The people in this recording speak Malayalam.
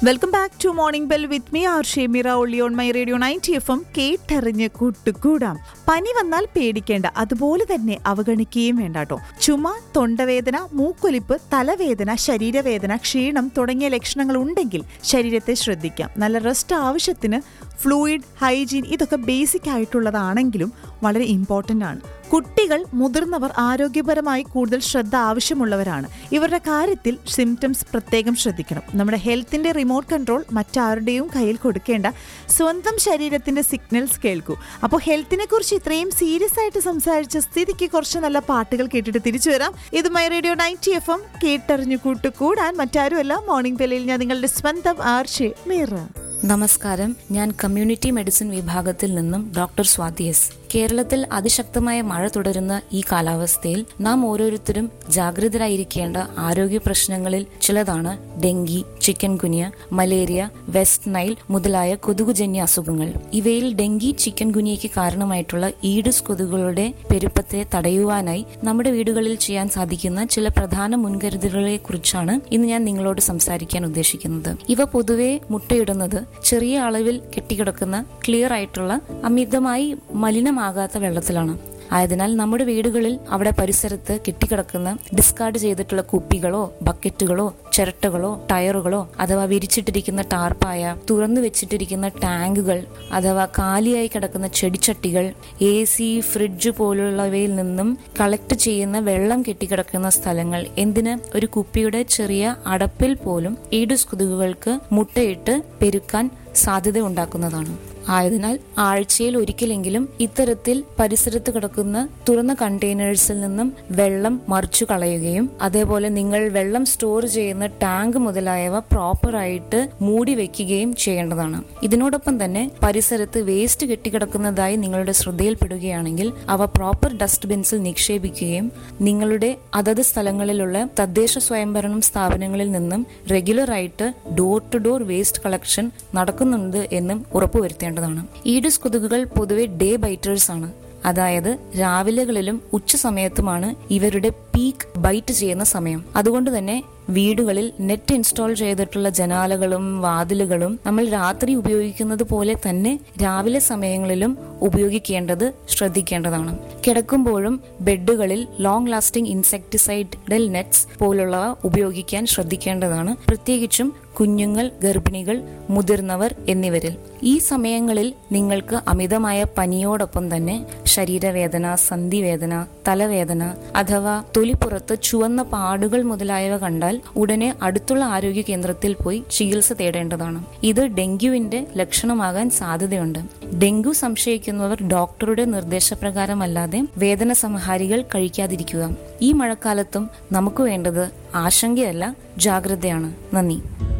welcome back to morning bell with me R Shemira ഒള്ളി on my radio ninety F M കേട്ടറിഞ്ഞ് കൂട്ടുകൂടാം പനി വന്നാൽ പേടിക്കേണ്ട അതുപോലെ തന്നെ അവഗണിക്കുകയും വേണ്ട കേട്ടോ ചുമ തൊണ്ടവേദന മൂക്കൊലിപ്പ് തലവേദന ശരീരവേദന ക്ഷീണം തുടങ്ങിയ ലക്ഷണങ്ങൾ ഉണ്ടെങ്കിൽ ശരീരത്തെ ശ്രദ്ധിക്കാം നല്ല റെസ്റ്റ് ആവശ്യത്തിന് ഫ്ലൂയിഡ് ഹൈജീൻ ഇതൊക്കെ ബേസിക് ആയിട്ടുള്ളതാണെങ്കിലും വളരെ ഇമ്പോർട്ടൻ്റ് ആണ് കുട്ടികൾ മുതിർന്നവർ ആരോഗ്യപരമായി കൂടുതൽ ശ്രദ്ധ ആവശ്യമുള്ളവരാണ് ഇവരുടെ കാര്യത്തിൽ സിംറ്റംസ് പ്രത്യേകം ശ്രദ്ധിക്കണം നമ്മുടെ ഹെൽത്തിന്റെ റിമോട്ട് കൺട്രോൾ മറ്റാരുടെയും കയ്യിൽ കൊടുക്കേണ്ട സ്വന്തം ശരീരത്തിന്റെ സിഗ്നൽസ് കേൾക്കൂ അപ്പോൾ ഹെൽത്തിനെ കുറിച്ച് ഇത്രയും സീരിയസ് ആയിട്ട് സംസാരിച്ച സ്ഥിതിക്ക് കുറച്ച് നല്ല പാട്ടുകൾ കേട്ടിട്ട് തിരിച്ചു വരാം ഇത് my radio ninety F M കേട്ടറിഞ്ഞു കൂട്ടുകൂടാൻ മറ്റാരുമല്ല മോർണിംഗ് വെലയിൽ ഞാൻ നിങ്ങളുടെ സ്വന്തം ആർഷെ മീറ നമസ്കാരം ഞാൻ കമ്മ്യൂണിറ്റി മെഡിസിൻ വിഭാഗത്തിൽ നിന്നും ഡോക്ടർ സ്വാതി എസ് കേരളത്തിൽ അതിശക്തമായ മഴ തുടരുന്ന ഈ കാലാവസ്ഥയിൽ നാം ഓരോരുത്തരും ജാഗ്രതരായിരിക്കേണ്ട ആരോഗ്യ പ്രശ്നങ്ങളിൽ ചിലതാണ് dengue chikungunya malaria west Nile മുതലായ കൊതുകുജന്യ അസുഖങ്ങൾ ഇവയിൽ ഡെങ്കി ചിക്കൻ ഗുനിയയ്ക്ക് കാരണമായിട്ടുള്ള ഈഡിസ് കൊതുകുകളുടെ പെരുപ്പത്തെ തടയുവാനായി നമ്മുടെ വീടുകളിൽ ചെയ്യാൻ സാധിക്കുന്ന ചില പ്രധാന മുൻകരുതലുകളെ കുറിച്ചാണ് ഇന്ന് ഞാൻ നിങ്ങളോട് സംസാരിക്കാൻ ഉദ്ദേശിക്കുന്നത് ഇവ പൊതുവെ മുട്ടയിടുന്നത് ചെറിയ അളവിൽ കെട്ടിക്കിടക്കുന്ന ക്ലിയർ ആയിട്ടുള്ള അമിതമായി മലിനമാകാത്ത വെള്ളത്തിലാണ് ആയതിനാൽ നമ്മുടെ വീടുകളിൽ അവിടെ പരിസരത്ത് കെട്ടിക്കിടക്കുന്ന ഡിസ്കാർഡ് ചെയ്തിട്ടുള്ള കുപ്പികളോ ബക്കറ്റുകളോ ചിരട്ടകളോ ടയറുകളോ അഥവാ വിരിച്ചിട്ടിരിക്കുന്ന ടാർപ്പായ തുറന്നു വെച്ചിട്ടിരിക്കുന്ന ടാങ്കുകൾ അഥവാ കാലിയായി കിടക്കുന്ന ചെടിച്ചട്ടികൾ എ സി ഫ്രിഡ്ജ് പോലുള്ളവയിൽ നിന്നും കളക്ട് ചെയ്യുന്ന വെള്ളം കെട്ടിക്കിടക്കുന്ന സ്ഥലങ്ങൾ എന്തിന് ഒരു കുപ്പിയുടെ ചെറിയ അടപ്പിൽ പോലും ഈഡുസ് കൊതുകുകൾക്ക് മുട്ടയിട്ട് പെരുക്കാൻ സാധ്യത ഉണ്ടാക്കുന്നതാണ് ആയതിനാൽ ആഴ്ചയിൽ ഒരിക്കലെങ്കിലും ഇത്തരത്തിൽ പരിസരത്ത് കിടക്കുന്ന തുറന്ന കണ്ടെയ്നേഴ്സിൽ നിന്നും വെള്ളം മറിച്ചു കളയുകയും അതേപോലെ നിങ്ങൾ വെള്ളം സ്റ്റോർ ചെയ്യുന്ന ടാങ്ക് മുതലായവ പ്രോപ്പറായിട്ട് മൂടി വെക്കുകയും ചെയ്യേണ്ടതാണ് ഇതിനോടൊപ്പം തന്നെ പരിസരത്ത് വേസ്റ്റ് കെട്ടിക്കിടക്കുന്നതായി നിങ്ങളുടെ ശ്രദ്ധയിൽപ്പെടുകയാണെങ്കിൽ അവ പ്രോപ്പർ ഡസ്റ്റ്ബിൻസിൽ നിക്ഷേപിക്കുകയും നിങ്ങളുടെ അതത് സ്ഥലങ്ങളിലുള്ള തദ്ദേശ സ്വയംഭരണം സ്ഥാപനങ്ങളിൽ നിന്നും റെഗുലറായിട്ട് door to door waste collection നടക്കുന്നുണ്ട് എന്നും ഉറപ്പുവരുത്തേണ്ടതാണ് ഈഡിസ് കൊതുകുകൾ പൊതുവെ ഡേ ബൈറ്റേഴ്സ് ആണ് അതായത് രാവിലെകളിലും ഉച്ച സമയത്തുമാണ് ഇവരുടെ പീക്ക് ബൈറ്റ് ചെയ്യുന്ന സമയം അതുകൊണ്ട് തന്നെ വീടുകളിൽ നെറ്റ് ഇൻസ്റ്റാൾ ചെയ്തിട്ടുള്ള ജനാലകളും വാതിലുകളും നമ്മൾ രാത്രി ഉപയോഗിക്കുന്നത് പോലെ തന്നെ രാവിലെ സമയങ്ങളിലും ഉപയോഗിക്കേണ്ടത് ശ്രദ്ധിക്കേണ്ടതാണ് കിടക്കുമ്പോഴും ബെഡുകളിൽ ലോങ് ലാസ്റ്റിംഗ് ഇൻസെക്ടിസൈഡൽ നെറ്റ്സ് പോലുള്ളവ ഉപയോഗിക്കാൻ ശ്രദ്ധിക്കേണ്ടതാണ് പ്രത്യേകിച്ചും കുഞ്ഞുങ്ങൾ ഗർഭിണികൾ മുതിർന്നവർ എന്നിവരിൽ ഈ സമയങ്ങളിൽ നിങ്ങൾക്ക് അമിതമായ പനിയോടൊപ്പം തന്നെ ശരീരവേദന സന്ധിവേദന തലവേദന അഥവാ തൊലിപ്പുറത്ത് ചുവന്ന പാടുകൾ മുതലായവ കണ്ടാൽ ഉടനെ അടുത്തുള്ള ആരോഗ്യ കേന്ദ്രത്തിൽ പോയി ചികിത്സ തേടേണ്ടതാണ് ഇത് ഡെങ്കുവിന്റെ ലക്ഷണമാകാൻ സാധ്യതയുണ്ട് ഡെങ്കു സംശയിക്കുന്നവർ ഡോക്ടറുടെ നിർദ്ദേശപ്രകാരമല്ലാതെ വേദന സംഹാരികൾ കഴിക്കാതിരിക്കുക ഈ മഴക്കാലത്തും നമുക്ക് വേണ്ടത് ആശങ്കയല്ല ജാഗ്രതയാണ് നന്ദി